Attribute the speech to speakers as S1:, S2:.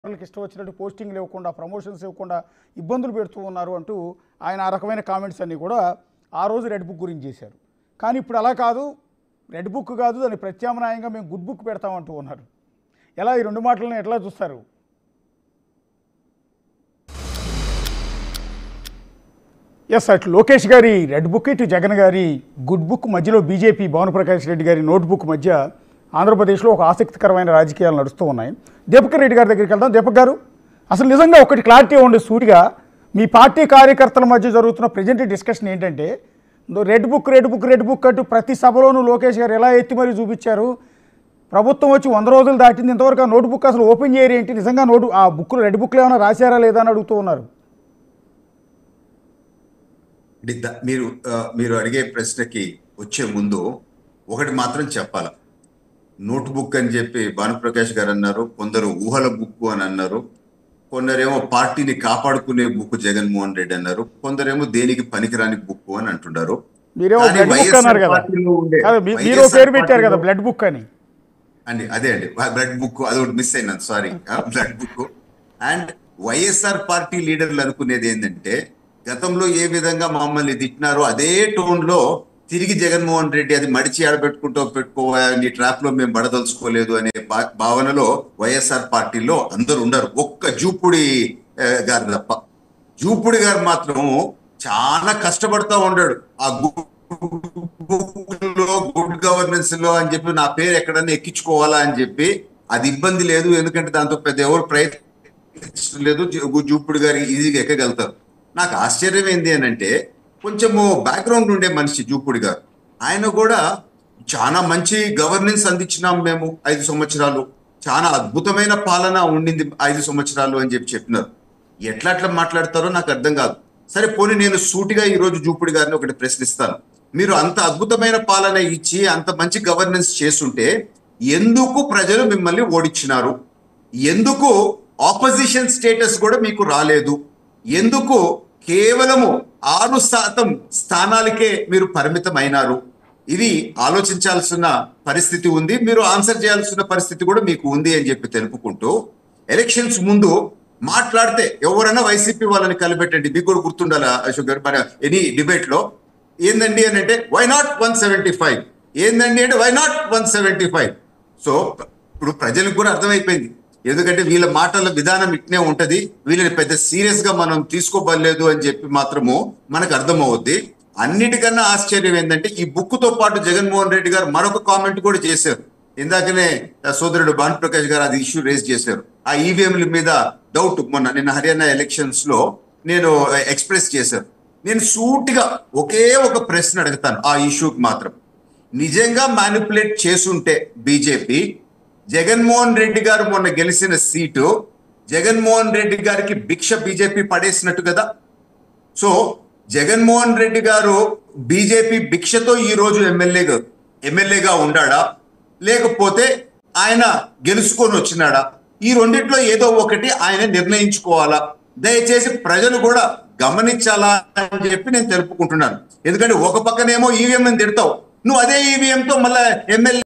S1: వాళ్ళకి ఇష్టం వచ్చినట్టు పోస్టింగ్లు ఇవ్వకుండా ప్రమోషన్స్ ఇవ్వకుండా ఇబ్బందులు పెడుతూ ఉన్నారు అంటూ ఆయన ఆ రకమైన కామెంట్స్ అన్నీ కూడా ఆ రోజు రెడ్ బుక్ గురించి చేశారు కానీ ఇప్పుడు అలా కాదు రెడ్ బుక్ కాదు దాని ప్రత్యామ్నాయంగా మేము గుడ్ బుక్ పెడతామంటూ ఉన్నారు ఎలా ఈ రెండు మాటలను ఎట్లా చూస్తారు ఎస్ అటు లోకేష్ గారి రెడ్ బుక్ ఇటు జగన్ గారి గుడ్ బుక్ మధ్యలో బీజేపీ భానుప్రకాష్ రెడ్డి గారి నోట్ బుక్ మధ్య ఆంధ్రప్రదేశ్లో ఒక ఆసక్తికరమైన రాజకీయాలు నడుస్తూ ఉన్నాయి దీపక్ రెడ్డి గారి దగ్గరికి వెళ్దాం దీపక్ గారు అసలు నిజంగా ఒకటి క్లారిటీ ఉండే సూటిగా మీ పార్టీ కార్యకర్తల మధ్య జరుగుతున్న ప్రజెంట్ డిస్కషన్ ఏంటంటే red book red book red book అంటూ ప్రతి సభలోనూ లోకేష్ గారు ఎలా ఎత్తి మరీ చూపించారు ప్రభుత్వం వచ్చి వంద రోజులు దాటింది ఇంతవరకు ఆ నోట్ బుక్ అసలు ఓపెన్ చేయరు ఏంటి నిజంగా నోటు ఆ బుక్ రెడ్ బుక్లో ఏమైనా రాశారా లేదా అని అడుగుతూ ఉన్నారు
S2: అంటే ద- మీరు ఆ, మీరు అడిగే ప్రశ్నకి వచ్చే ముందు ఒకటి మాత్రం చెప్పాల నోట్ బుక్ అని చెప్పి భానుప్రకాష్ గారు అన్నారు కొందరు ఊహల బుక్ అని అన్నారు కొందరేమో పార్టీని కాపాడుకునే బుక్ జగన్మోహన్ రెడ్డి అన్నారు కొందరేమో దేనికి పనికిరాని బుక్ అని అంటున్నారు
S1: మీరేమో
S2: కానీ
S1: బ్లడ్ బుక్
S2: వైఎస్ఆర్
S1: అన్నారు కదా
S2: పార్టీలో ఉండే-
S1: కాదు మీ- మీరు
S2: వైఎస్ఆర్
S1: పేరు పెట్టారు కదా
S2: పార్టీలో-
S1: బ్లడ్ బుక్ అని
S2: అండి అదే అండి బ్లడ్ బుక్ అది ఒకటి మిస్ అయినాను sorry blood book and YSR party లీడర్లు అనుకునేది ఏంటంటే గతంలో ఏ విధంగా మమ్మల్ని తిట్టినారో అదే టోన్ లో తిరిగి జగన్మోహన్ రెడ్డి అది మడిచి ఆడబెట్టుకుంటూ పెట్టుకోవా నీ ట్రాప్ లో మేము పడదలుచుకోలేదు అనే భా- భావనలో వైఎస్ఆర్ పార్టీలో అందరు ఉండరు ఒక్క జూపుడి ఆ, గారు తప్ప జూపుడి గారు మాత్రం చాలా కష్టపడతా ఉన్నాడు ఆ లో గుడ్ గవర్నెన్స్ లో అని చెప్పి నా పేరు ఎక్కడన్నా ఎక్కించుకోవాలా అని చెప్పి అది ఇబ్బంది లేదు ఎందుకంటే దాంతో పెద్ద ఎవరు ప్రయత్నించడం లేదు జూ- జూపుడు గారు ఈజీగా ఎక్కగలుగుతారు నాకు ఆశ్చర్యం ఏంది అని అంటే కొంచెము బ్యాక్గ్రౌండ్ ఉండే మనిషి జూపుడి గారు ఆయన కూడా చాలా మంచి గవర్నెన్స్ అందించినాం మేము ఐదు సంవత్సరాలు చాలా అద్భుతమైన పాలన ఉండింది ఐదు సంవత్సరాలు అని చెప్పి చెప్పినారు ఎట్లా అట్లా మాట్లాడతారో నాకు అర్థం కాదు సరే పోనీ నేను సూటిగా ఈ రోజు జూపుడి గారిని ఒకటి ప్రశ్నిస్తాను మీరు అంత అద్భుతమైన పాలన ఇచ్చి అంత మంచి గవర్నెన్స్ చేస్తుంటే ఎందుకు ప్రజలు మిమ్మల్ని ఓడించినారు ఎందుకు ఆపోజిషన్ స్టేటస్ కూడా మీకు రాలేదు ఎందుకు కేవలము ఆరు శాతం స్థానాలకే మీరు పరిమితమైనారు ఇది ఆలోచించాల్సిన పరిస్థితి ఉంది మీరు ఆన్సర్ చేయాల్సిన పరిస్థితి కూడా మీకు ఉంది అని చెప్పి తెలుపుకుంటూ ఎలక్షన్స్ ముందు మాట్లాడితే ఎవరైనా వైసీపీ వాళ్ళని కలిపెట్టండి మీకు కూడా గుర్తుండాలా అశోక్ గారు మన ఎనీ డిబేట్ లో ఏందండి అని అంటే why not one seventy five ఏందండి అంటే why not one seventy five so ఇప్పుడు ప్రజలకు కూడా అర్థమైపోయింది ఎందుకంటే వీళ్ళ మాటల విధానం ఇట్నే ఉంటది వీళ్ళని పెద్ద సీరియస్ గా మనం తీసుకోబడలేదు అని చెప్పి మాత్రము మనకు అర్థమవుద్ది అన్నిటికన్నా ఆశ్చర్యం ఏంటంటే ఈ బుక్ తో పాటు జగన్మోహన్ రెడ్డి గారు మరొక కామెంట్ కూడా చేశారు ఇందాకనే ఆ సోదరుడు భానుప్రకాష్ గారు అది ఇష్యూ రేజ్ చేశారు ఆ ఈవీఎంల మీద డౌట్ మొన్న నిన్న హర్యానా ఎలక్షన్స్ లో నేను ఎక్స్ప్రెస్ చేశాను నేను సూటిగా ఒకే ఒక ప్రశ్న అడుగుతాను ఆ ఇష్యూకి మాత్రం నిజంగా మ్యానిపులేట్ చేసుంటే బీజేపీ జగన్మోహన్ రెడ్డి గారు మొన్న గెలిచిన సీటు జగన్మోహన్ రెడ్డి గారికి భిక్ష బీజేపీ పడేసినట్టు కదా సో జగన్మోహన్ రెడ్డి గారు బీజేపీ భిక్షతో ఈ రోజు ఎమ్మెల్యేగా ఎమ్మెల్యేగా ఉండాడా లేకపోతే ఆయన గెలుచుకొని వచ్చినాడా ఈ రెండిట్లో ఏదో ఒకటి ఆయన నిర్ణయించుకోవాలా దయచేసి ప్రజలు కూడా గమనించాలా అని చెప్పి నేను తెలుపుకుంటున్నాను ఎందుకంటే ఒక పక్కనేమో ఈవీఎం అని తిడతావు నువ్వు అదే ఈవీఎం తో మళ్ళీ ఎమ్మెల్యే